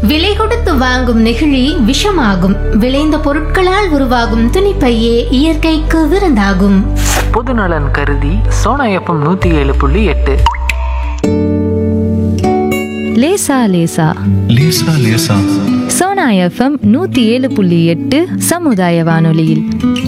விலை கொடுத்து வாங்கும் நெகிழி விஷமாகும் விளைந்த பொருட்களால் உருவாகும் துணிப்பையே இயற்கைக்கு விருந்தாகும் பொதுநலன் கருதி சோனா எஃப்எம் நூற்றி ஏழு புள்ளி எட்டு லேசா லேசா லேசா லேசா சோனா எஃப்எம் நூத்தி ஏழு புள்ளி எட்டு சமுதாய வானொலியில்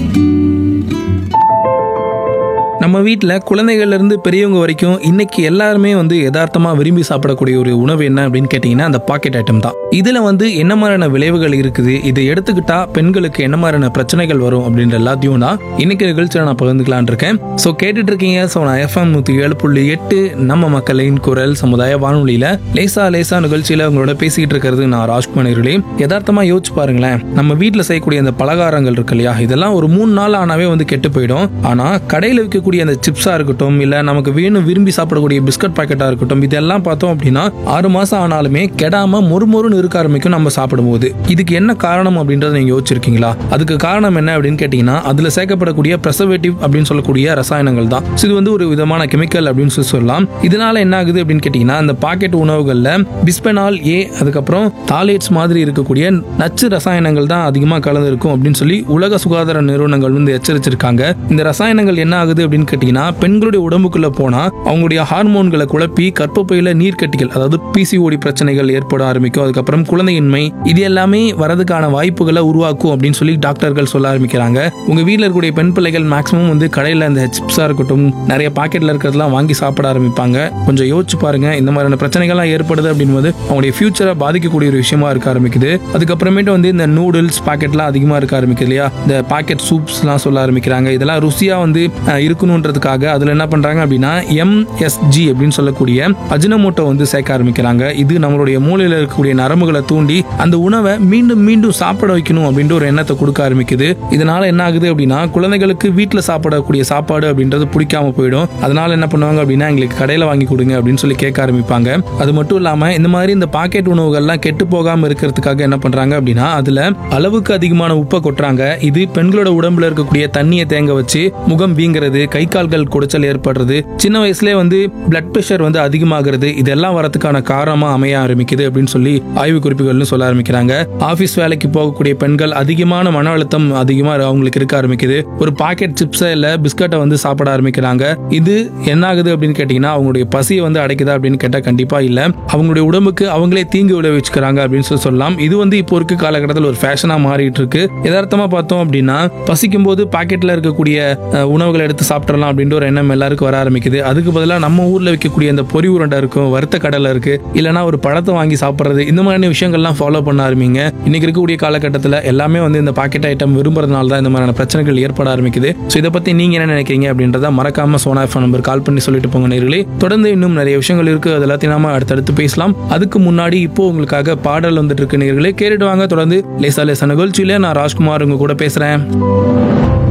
நம்ம வீட்டில் குழந்தைகள்லேருந்து பெரியவங்க வரைக்கும் இன்னைக்கு எல்லாருமே வந்து யதார்த்தமாக விரும்பி சாப்பிடக்கூடிய ஒரு உணவு என்ன அப்படின்னு கேட்டிங்கன்னா அந்த பாக்கெட் ஐட்டம் தான் இதில் வந்து என்ன மாதிரியான விளைவுகள் இருக்குது இதை எடுத்துக்கிட்டா பெண்களுக்கு என்ன மாதிரியான பிரச்சனைகள் வரும் அப்படின்ற எல்லாத்தையும் தான் இன்னைக்கு நிகழ்ச்சியில் நான் பகிர்ந்துக்கலான் இருக்கேன் ஸோ கேட்டுட்டு இருக்கீங்க ஸோ நான் எஃப்எம் நூற்றி ஏழு புள்ளி எட்டு நம்ம மக்களின் குரல் சமுதாய வானொலியில் லேசா லேசா நிகழ்ச்சியில் உங்களோட பேசிக்கிட்டு இருக்கிறது நான் ராஜ்குமார் நேயர்களே. யதார்த்தமா யோசிச்சு பாருங்களேன் நம்ம வீட்டில் செய்யக்கூடிய அந்த பலகாரங்கள் இருக்கு இல்லையா இதெல்லாம் ஒரு மூணு நாள் ஆனாவே வந்து கெட்டு போயிடும் ஆனா கடையில் விற்கக்கூடிய அந்த சிப்ஸா இருக்கட்டும் இல்ல நமக்கு வேணும் விரும்பி சாப்பிடக்கூடிய பிஸ்கட் பாக்கெட்டா இருக்கட்டும் இதெல்லாம் பார்த்தோம் அப்படின்னா ஆறு மாசம் ஆனாலுமே கெடாம மொறுமொறுன்னு இருக்க ஆரம்பிக்கும் நம்ம சாப்பிடும்போது இதுக்கு என்ன காரணம் அப்படின்றத நீங்க யோசிச்சிருக்கீங்களா அதுக்கு காரணம் என்ன அப்படின்னு கேட்டீங்கன்னா அதுல சேர்க்கப்படக்கூடிய ப்ரெசர்வேட்டிவ் அப்படின்னு சொல்லக்கூடிய ரசாயனங்கள் தான் So இது வந்து ஒரு விதமான கெமிக்கல் அப்படின்னு சொல்லி சொல்லலாம் இதனால என்ன ஆகுது அப்படின்னு கேட்டீங்கன்னா அந்த பாக்கெட் உணவுகள்ல பிஸ்பெனால் ஏ அதுக்கப்புறம் தாலேட்ஸ் மாதிரி இருக்கக்கூடிய நச்சு ரசாயனங்கள் தான் அதிகமா கலந்து இருக்கும் அப்படின்னு சொல்லி உலக சுகாதார நிறுவனங்கள் வந்து எச்சரிச்சிருக்காங்க இந்த ரசாயனங்கள் என்ன ஆகுது அப்படின்னு கேட்டீங்கன்னா பெண்களுடைய உடம்புக்குள்ள போனா அவங்களுடைய ஹார்மோன்களை குழப்பி கற்பப்பையில நீர்க்கட்டிகள் அதாவது பிசிஓடி பிரச்சனைகள் ஏற்பட ஆரம்பிக்கும் அதுக்கப்புறம் குழந்தையின்மை இது எல்லாமே வரதுக்கான வாய்ப்புகளை உருவாக்கும் அப்படின்னு சொல்லி டாக்டர்கள் சொல்ல ஆரம்பிக்கிறாங்க உங்க வீட்டில் இருக்கக்கூடிய பெண் பிள்ளைகள் மேக்ஸிமம் வந்து கடையில் இந்த சிப்ஸா இருக்கட்டும் நிறைய பாக்கெட்ல இருக்கிறதெல்லாம் வாங்கி சாப்பிட ஆரம்பிப்பாங்க கொஞ்சம் யோசிச்சு பாருங்க இந்த மாதிரியான பிரச்சனைகள்லாம் ஏற்படுது அப்படின்போது அவங்களுடைய ஃபியூச்சரை பாதிக்கக்கூடிய ஒரு விஷயமா இருக்க ஆரம்பிக்குது அதுக்கப்புறமேட்டு வந்து இந்த நூடுல்ஸ் பாக்கெட்லாம் அதிகமா இருக்க ஆரம்பிக்குது இல்லையா இந்த பாக்கெட் சூப்ஸ்லாம் சொல்ல ஆரம்பிக்கிறாங்க இதெல்லாம் ருசியா வந்து அஹ், இருக்கணுன்றதுக்காக அதுல என்ன பண்றாங்க அப்படின்னா எம்எஸ்ஜி அப்படின்னு சொல்லக்கூடிய அஜினமோட்டோ வந்து சேர்க்க ஆரம்பிக்கிறாங்க இது நம்மளுடைய மூளையில இருக்கக்கூடிய நரம்புகளை தூண்டி அந்த உணவை மீண்டும் மீண்டும் சாப்பிட வைக்கணும் அப்படின்ற ஒரு எண்ணத்தை கொடுக்க ஆரம்பிக்குது இதனால என்ன ஆகுது அப்படின்னா குழந்தைகளுக்கு வீட்டில் சாப்பிடக்கூடிய சாப்பாடு அப்படின்றது பிடிக்காம போயிடும் அதனால என்ன பண்ணுவாங்க அப்படின்னா எங்களுக்கு கடையில் வாங்கி கொடுங்க அப்படின்னு சொல்லி கேட்க ஆரம்பிப்பாங்க அது மட்டும் இல்லாம இந்த மாதிரி இந்த பாக்கெட் உணவுகள்லாம் கெட்டு போகாம இருக்கிறதுக்காக என்ன பண்றாங்க அப்படின்னா அதுல அளவுக்கு அதிகமான உப்பை கொட்டுறாங்க இது பெண்களோட உடம்புல இருக்கக்கூடிய தண்ணியை தேங்க வச்சு முகம் வீங்கிறது கை கால்கள் குடைச்சல் ஏற்படுறது சின்ன வயசுலயே வந்து பிளட் பிரஷர் வந்து அதிகமாகிறது இதெல்லாம் வரதுக்கான காரணமா அமைய ஆரம்பிக்குது அப்படின்னு சொல்லி ஆய்வு குறிப்புகள்னு சொல்ல ஆரம்பிக்கிறாங்க ஆபீஸ் வேலைக்கு போகக்கூடிய பெண்கள் அதிகமான மன அழுத்தம் அதிகமா அவங்களுக்கு இருக்க ஆரம்பிக்குது ஒரு பாக்கெட் சிப்ஸை இல்ல பிஸ்கட்டை வந்து சாப்பிட ஆரம்பிக்கிறாங்க இது என்ன ஆகுது அப்படின்னு கேட்டீங்கன்னா அவங்களுடைய பசியை வந்து அடைக்குதா அப்படின்னு கேட்டா கண்டிப்பா இல்ல அவங்களுடைய உடம்புக்கு அவங்களே தீங்கு விளைவிச்சுக்கிறாங்க அப்படின்னு சொல்லி சொல்லலாம் இது வந்து இப்போ இருக்க காலகட்டத்தில் ஒரு ஃபேஷனா மாறிட்டு இருக்கு யதார்த்தமா பார்த்தோம் அப்படின்னா பசிக்கும் போது பாக்கெட்ல இருக்கக்கூடிய அஹ், உணவுகளை எடுத்து சாப்பிடலாம் அப்படின்ற ஒரு எண்ணம் எல்லாருக்கும் வர ஆரம்பிக்குது அதுக்கு பதிலாக நம்ம ஊர்ல விற்கக்கூடிய அந்த பொரி உருண்டை இருக்கும் வறுத்த கடலை இருக்கு இல்லைன்னா ஒரு பழத்தை வாங்கி சாப்பிட்றது இந்த மாதிரியான விஷயங்கள்லாம் ஃபாலோ பண்ண ஆரம்பிங்க இன்னைக்கு இருக்கக்கூடிய காலகட்டத்தில் எல்லாமே வந்து இந்த பாக்கெட் ஐட்டம் விரும்புறதுனால தான் இந்த மாதிரியான பிரச்சனைகள் ஏற்பட ஆரம்பிக்குது ஸோ இதை பத்தி நீங்க என்ன நினைக்கிறீங்க அப்படின்றத மறக்காம சோனா எஃப்எம் நம்பர் கால் பண்ணி சொல்லிட்டு போங்க நேர்களே தொடர்ந்து இன்னும் நிறைய விஷயங்கள் இருக்கு அது எல்லாத்தையும் நாம அடுத்தடுத்து பேசலாம் அதுக்கு முன்னாடி இப்போ உங்களுக்காக பாடல் வந்துட்டு இருக்கு நேர்களே கேட்டுட்டு வாங்க தொடர்ந்து லேசா லேசா நிகழ்ச்சியில நான் ராஜ்குமார் உங்க கூட பேசுறேன்